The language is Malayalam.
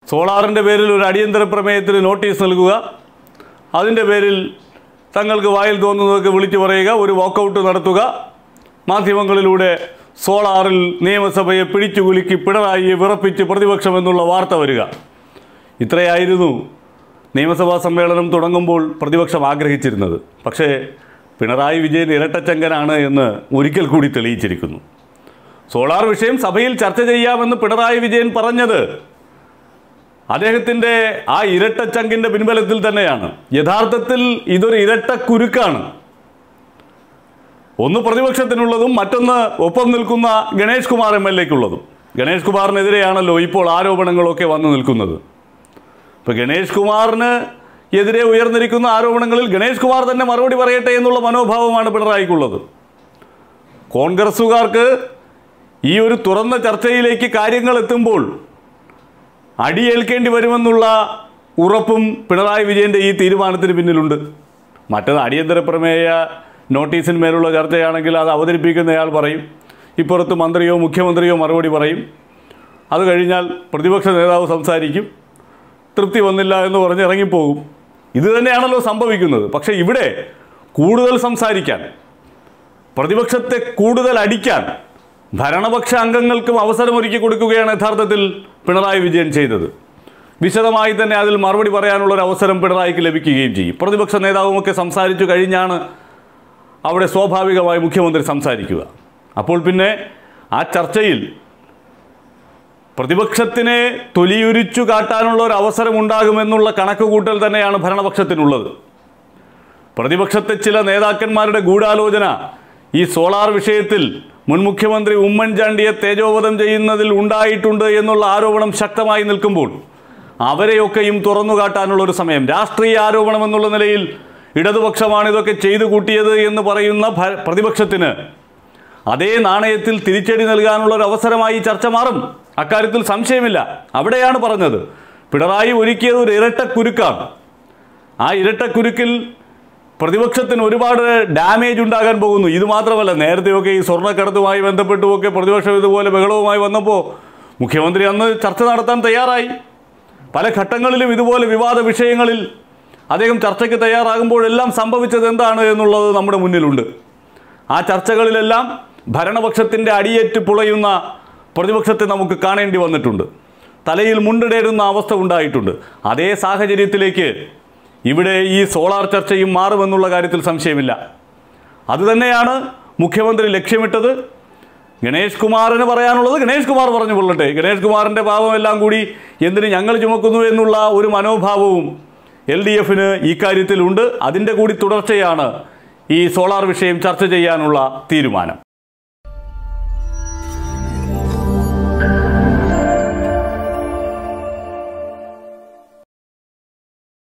സോളാറിൻ്റെ പേരിൽ ഒരു അടിയന്തര പ്രമേയത്തിന് നോട്ടീസ് നൽകുക അതിൻ്റെ പേരിൽ തങ്ങൾക്ക് വായിൽ തോന്നുന്നതൊക്കെ വിളിച്ചു പറയുക ഒരു വാക്കൗട്ട് നടത്തുക മാധ്യമങ്ങളിലൂടെ സോളാറിൽ നിയമസഭയെ പിടിച്ചുകുലുക്കി പിണറായിയെ വിറപ്പിച്ച് പ്രതിപക്ഷം എന്നുള്ള വാർത്ത വരിക ഇത്രയായിരുന്നു നിയമസഭാ സമ്മേളനം തുടങ്ങുമ്പോൾ പ്രതിപക്ഷം ആഗ്രഹിച്ചിരുന്നത് പക്ഷേ പിണറായി വിജയൻ ഇരട്ടച്ചങ്കനാണ് എന്ന് ഒരിക്കൽ കൂടി തെളിയിച്ചിരിക്കുന്നു സോളാർ വിഷയം സഭയിൽ ചർച്ച ചെയ്യാമെന്ന് പിണറായി വിജയൻ പറഞ്ഞത് അദ്ദേഹത്തിൻ്റെ ആ ഇരട്ടച്ചങ്കിൻ്റെ പിൻബലത്തിൽ തന്നെയാണ് യഥാർത്ഥത്തിൽ ഇതൊരു ഇരട്ട കുരുക്കാണ് ഒന്ന് പ്രതിപക്ഷത്തിനുള്ളതും മറ്റൊന്ന് ഒപ്പം നിൽക്കുന്ന ഗണേഷ് കുമാർ എം എൽ എക്കുള്ളതും ഗണേഷ് കുമാറിനെതിരെയാണല്ലോ ഇപ്പോൾ ആരോപണങ്ങളൊക്കെ വന്നു നിൽക്കുന്നത് ഇപ്പോൾ ഗണേഷ് കുമാറിന് എതിരെ ഉയർന്നിരിക്കുന്ന ആരോപണങ്ങളിൽ ഗണേഷ് കുമാർ തന്നെ മറുപടി പറയട്ടെ എന്നുള്ള മനോഭാവമാണ് പിണറായിക്കുള്ളത് കോൺഗ്രസ്സുകാർക്ക് ഈ ഒരു തുറന്ന ചർച്ചയിലേക്ക് കാര്യങ്ങൾ എത്തുമ്പോൾ അടിയേൽക്കേണ്ടി വരുമെന്നുള്ള ഉറപ്പും പിണറായി വിജയൻ്റെ ഈ തീരുമാനത്തിന് പിന്നിലുണ്ട് മറ്റത് അടിയന്തര പ്രമേയ നോട്ടീസിന്മേലുള്ള ചർച്ചയാണെങ്കിൽ അത് അവതരിപ്പിക്കുന്നയാൾ പറയും ഇപ്പുറത്ത് മന്ത്രിയോ മുഖ്യമന്ത്രിയോ മറുപടി പറയും അത് കഴിഞ്ഞാൽ പ്രതിപക്ഷ നേതാവ് സംസാരിക്കും തൃപ്തി വന്നില്ല എന്ന് പറഞ്ഞ് ഇറങ്ങിപ്പോകും ഇത് തന്നെയാണല്ലോ സംഭവിക്കുന്നത് പക്ഷേ ഇവിടെ കൂടുതൽ സംസാരിക്കാൻ പ്രതിപക്ഷത്തെ കൂടുതൽ അടിക്കാൻ ഭരണപക്ഷ അംഗങ്ങൾക്കും അവസരമൊരുക്കി കൊടുക്കുകയാണ് യഥാർത്ഥത്തിൽ പിണറായി വിജയൻ ചെയ്തത് വിശദമായി തന്നെ അതിൽ മറുപടി പറയാനുള്ള ഒരു അവസരം പിണറായിക്ക് ലഭിക്കുകയും ചെയ്യും പ്രതിപക്ഷ നേതാവുമൊക്കെ സംസാരിച്ചു കഴിഞ്ഞാണ് അവിടെ സ്വാഭാവികമായി മുഖ്യമന്ത്രി സംസാരിക്കുക അപ്പോൾ പിന്നെ ആ ചർച്ചയിൽ പ്രതിപക്ഷത്തിനെ തൊലിയുരിച്ചു കാട്ടാനുള്ള ഒരു അവസരം ഉണ്ടാകുമെന്നുള്ള കണക്കുകൂട്ടൽ തന്നെയാണ് ഭരണപക്ഷത്തിനുള്ളത് പ്രതിപക്ഷത്തെ ചില നേതാക്കന്മാരുടെ ഗൂഢാലോചന ഈ സോളാർ വിഷയത്തിൽ മുൻ മുഖ്യമന്ത്രി ഉമ്മൻചാണ്ടിയെ തേജോവധം ചെയ്യുന്നതിൽ ഉണ്ടായിട്ടുണ്ട് എന്നുള്ള ആരോപണം ശക്തമായി നിൽക്കുമ്പോൾ അവരെയൊക്കെയും തുറന്നു കാട്ടാനുള്ള ഒരു സമയം രാഷ്ട്രീയ ആരോപണം എന്നുള്ള നിലയിൽ ഇടതുപക്ഷമാണ് ഇതൊക്കെ ചെയ്തു കൂട്ടിയത് എന്ന് പറയുന്ന ഭ- പ്രതിപക്ഷത്തിന് അതേ നാണയത്തിൽ തിരിച്ചടി നൽകാനുള്ള ഒരു അവസരമായി ഈ ചർച്ച മാറും അക്കാര്യത്തിൽ സംശയമില്ല അവിടെയാണ് പറഞ്ഞത് പിണറായി ഒരുക്കിയത് ഒരു ഇരട്ട കുരുക്കാണ് ആ ഇരട്ടക്കുരുക്കിൽ പ്രതിപക്ഷത്തിന് ഒരുപാട് ഡാമേജ് ഉണ്ടാകാൻ പോകുന്നു ഇത് മാത്രമല്ല നേരത്തെയൊക്കെ ഈ സ്വർണ്ണക്കടത്തുമായി ബന്ധപ്പെട്ടുമൊക്കെ പ്രതിപക്ഷം ഇതുപോലെ ബഹളവുമായി വന്നപ്പോൾ മുഖ്യമന്ത്രി അന്ന് ചർച്ച നടത്താൻ തയ്യാറായി പല ഘട്ടങ്ങളിലും ഇതുപോലെ വിവാദ വിഷയങ്ങളിൽ അദ്ദേഹം ചർച്ചയ്ക്ക് തയ്യാറാകുമ്പോഴെല്ലാം സംഭവിച്ചത് എന്താണ് എന്നുള്ളത് നമ്മുടെ മുന്നിലുണ്ട് ആ ചർച്ചകളിലെല്ലാം ഭരണപക്ഷത്തിൻ്റെ അടിയേറ്റ് പുളയുന്ന പ്രതിപക്ഷത്തെ നമുക്ക് കാണേണ്ടി വന്നിട്ടുണ്ട് തലയിൽ മുണ്ടിടേരുന്ന അവസ്ഥ ഉണ്ടായിട്ടുണ്ട് അതേ സാഹചര്യത്തിലേക്ക് ഇവിടെ ഈ സോളാർ ചർച്ചയും മാറുമെന്നുള്ള കാര്യത്തിൽ സംശയമില്ല അതുതന്നെയാണ് മുഖ്യമന്ത്രി ലക്ഷ്യമിട്ടത് ഗണേഷ് കുമാറിന് പറയാനുള്ളത് ഗണേഷ് കുമാർ പറഞ്ഞു കൊള്ളട്ടെ ഗണേഷ് കുമാറിൻ്റെ പാവമെല്ലാം കൂടി എന്തിന് ഞങ്ങൾ ചുമക്കുന്നു എന്നുള്ള ഒരു മനോഭാവവും എൽ ഡി എഫിന് ഇക്കാര്യത്തിലുണ്ട് അതിൻ്റെ കൂടി തുടർച്ചയാണ് ഈ സോളാർ വിഷയം ചർച്ച ചെയ്യാനുള്ള തീരുമാനം